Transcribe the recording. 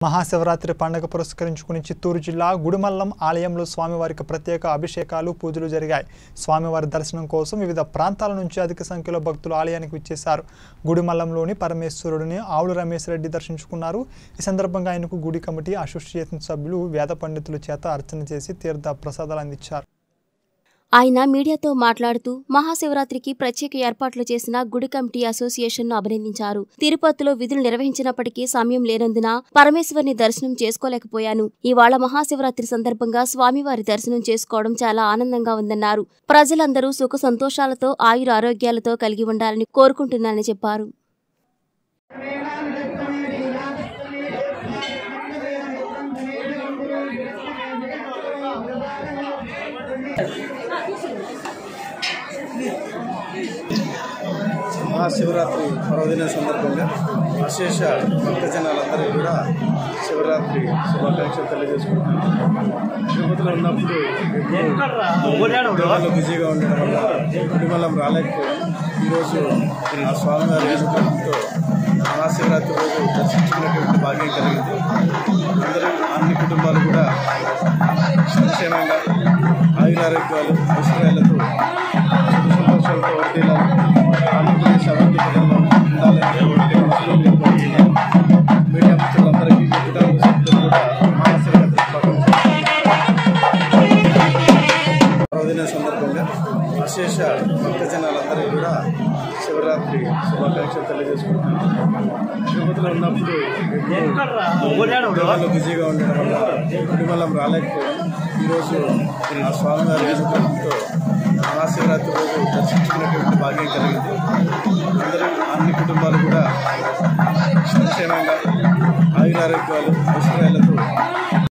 మహాశివరాత్రి పండుగ పురస్కరించుకుని చిత్తూరు జిల్లా గుడిమల్లం ఆలయంలో స్వామివారికి ప్రత్యేక అభిషేకాలు పూజలు జరిగాయి స్వామివారి దర్శనం కోసం వివిధ ప్రాంతాల నుంచి అధిక సంఖ్యలో భక్తులు ఆలయానికి విచ్చేశారు గుడిమల్లంలోని పరమేశ్వరుడిని ఆవుల రమేష్ రెడ్డి దర్శించుకున్నారు ఈ సందర్భంగా ఆయనకు గుడి కమిటీ అసోసియేషన్ సభ్యులు వేద పండితుల చేత అర్చన చేసి తీర్థ ప్రసాదాలు అందించారు ఆయన మీడియాతో మాట్లాడుతూ మహాశివరాత్రికి ప్రత్యేక ఏర్పాట్లు చేసిన గుడి కమిటీ అసోసియేషన్ను అభినందించారు తిరుపతిలో విధులు నిర్వహించినప్పటికీ సమయం లేనందున పరమేశ్వరిని దర్శనం చేసుకోలేకపోయాను ఇవాళ మహాశివరాత్రి సందర్భంగా స్వామివారి దర్శనం చేసుకోవడం చాలా ఆనందంగా ఉందన్నారు ప్రజలందరూ సుఖ సంతోషాలతో ఆయుర ఆరోగ్యాలతో కలిగి ఉండాలని కోరుకుంటున్నానని చెప్పారు మహాశివరాత్రి పర్వదిన సందర్భంగా విశేష భక్తజనాలందరూ కూడా శివరాత్రి శుభాకాంక్షలు తెలియజేసుకుంటున్నాను తిరుపతిలో ఉన్నప్పుడు ఉద్యోగాల్లో బిజీగా ఉండడం వల్ల కుటుంబం రాలేకపోయాను ఈరోజు ఆ స్వామివారి అనుగ్రహంతో మహాశివరాత్రి రోజు దర్శించుకున్నటువంటి భాగ్యం కలిగింది అందరూ అన్ని కుటుంబాలు కూడా సంక్షేమంగా ఆయురారోగ్యాలు ఐశ్వర్యాలతో సంతోషాలతో వర్తిల్లాలి ఆంధ్రప్రదేశ్ అభివృద్ధి పథంలో ఉండాలని మనసులో నిలుపుకొని మీడియా మిత్రులందరికీ కుటుంబ సభ్యులు కూడా మహాశివరాత్రి పర్వదిన సందర్భంగా విశేష భక్తజనాలందరూ కూడా శివరాత్రి శుభాకాంక్షలు తెలియజేసుకుంటున్నాను తిరుపతిలో ఉన్నప్పుడు ఉద్యోగాల్లో బిజీగా ఉండడం వల్ల కుటుంబం రాలేకపోయాను ఈరోజు ఆ స్వామివారి అనుగ్రహంతో మహాశివరాత్రి రోజు దర్శించుకున్నటువంటి భాగ్యం కలిగింది అందరూ అన్ని కుటుంబాలు కూడా సంక్షేమంగా ఆయురారోగ్యాలు ఐశ్వర్యాలతో